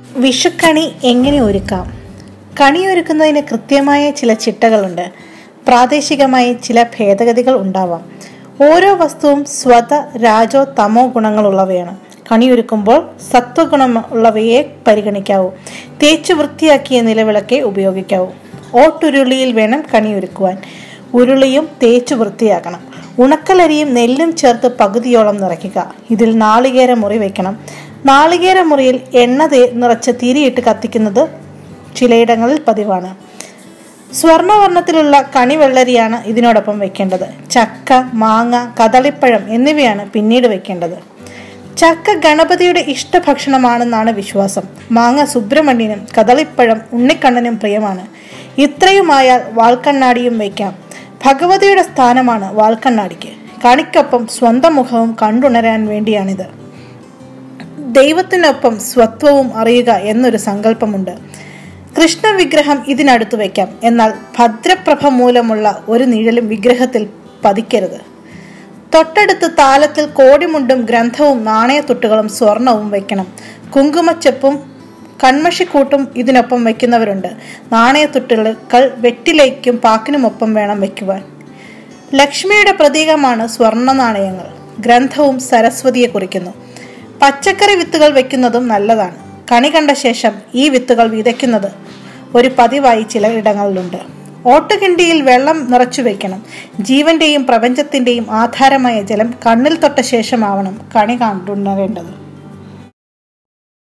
വിഷുക്കണി എങ്ങനെ ഒരുക്കാം കണി ഒരുക്കുന്നതിന് കൃത്യമായ ചില ചിട്ടകളുണ്ട് പ്രാദേശികമായി ചില ഭേദഗതികൾ ഉണ്ടാവാം ഓരോ വസ്തുവും സ്വത രാജോ തമോ ഗുണങ്ങളുള്ളവയാണ് കണിയൊരുക്കുമ്പോൾ സത്വഗുണമുള്ളവയെ പരിഗണിക്കാവൂ തേച്ചു വൃത്തിയാക്കിയ നിലവിളക്കെ ഉപയോഗിക്കാവൂ ഓട്ടുരുളിയിൽ വേണം കണിയൊരുക്കുവാൻ ഉരുളിയും തേച്ചു വൃത്തിയാക്കണം ഉണക്കലരിയും നെല്ലും ചേർത്ത് പകുതിയോളം നിറയ്ക്കുക ഇതിൽ നാളികേര മുറി വെക്കണം നാളികേര മുറിയിൽ എണ്ണ തേ- നിറച്ച് തിരിയിട്ട് കത്തിക്കുന്നത് ചിലയിടങ്ങളിൽ പതിവാണ് സ്വർണ്ണവർണ്ണത്തിലുള്ള കണിവെള്ളരിയാണ് ഇതിനോടൊപ്പം വെക്കേണ്ടത് ചക്ക മാങ്ങ കദളിപ്പഴം എന്നിവയാണ് പിന്നീട് വെക്കേണ്ടത് ചക്ക ഗണപതിയുടെ ഇഷ്ടഭക്ഷണമാണെന്നാണ് വിശ്വാസം മാങ്ങ സുബ്രഹ്മണ്യനും കദളിപ്പഴം ഉണ്ണിക്കണ്ണനും പ്രിയമാണ് ഇത്രയുമായാൽ വാൾക്കണ്ണാടിയും വയ്ക്കാം ഭഗവതിയുടെ സ്ഥാനമാണ് വാൾക്കണ്ണാടിക്ക് കണിക്കൊപ്പം സ്വന്തം മുഖവും കണ്ടുണരാൻ വേണ്ടിയാണിത് ദൈവത്തിനൊപ്പം സ്വത്വവും അറിയുക എന്നൊരു സങ്കല്പമുണ്ട് കൃഷ്ണ വിഗ്രഹം ഇതിനടുത്ത് വയ്ക്കാം എന്നാൽ ഭദ്രപ്രഭ മൂലമുള്ള ഒരു നിഴലും വിഗ്രഹത്തിൽ പതിക്കരുത് തൊട്ടടുത്ത് താലത്തിൽ കോടിമുണ്ടും ഗ്രന്ഥവും നാണയത്തുട്ടുകളും സ്വർണവും വയ്ക്കണം കുങ്കുമച്ചെപ്പും കൺമഷിക്കൂട്ടും ഇതിനൊപ്പം വയ്ക്കുന്നവരുണ്ട് നാണയത്തുട്ടുകൾ വെറ്റിലേക്കും പാക്കിനുമൊപ്പം വേണം വയ്ക്കുവാൻ ലക്ഷ്മിയുടെ പ്രതീകമാണ് സ്വർണ്ണ നാണയങ്ങൾ ഗ്രന്ഥവും സരസ്വതിയെ കുറിക്കുന്നു പച്ചക്കറി വിത്തുകൾ വെക്കുന്നതും നല്ലതാണ് കണി കണ്ട ശേഷം ഈ വിത്തുകൾ വിതയ്ക്കുന്നത് ഒരു പതിവായി ചില ഇടങ്ങളിലുണ്ട് ഓട്ടുകിണ്ടിയിൽ വെള്ളം നിറച്ചു വെക്കണം ജീവന്റെയും പ്രപഞ്ചത്തിന്റെയും ആധാരമായ ജലം കണ്ണിൽ തൊട്ട ശേഷമാവണം കണി കണ്ടുണരേണ്ടത്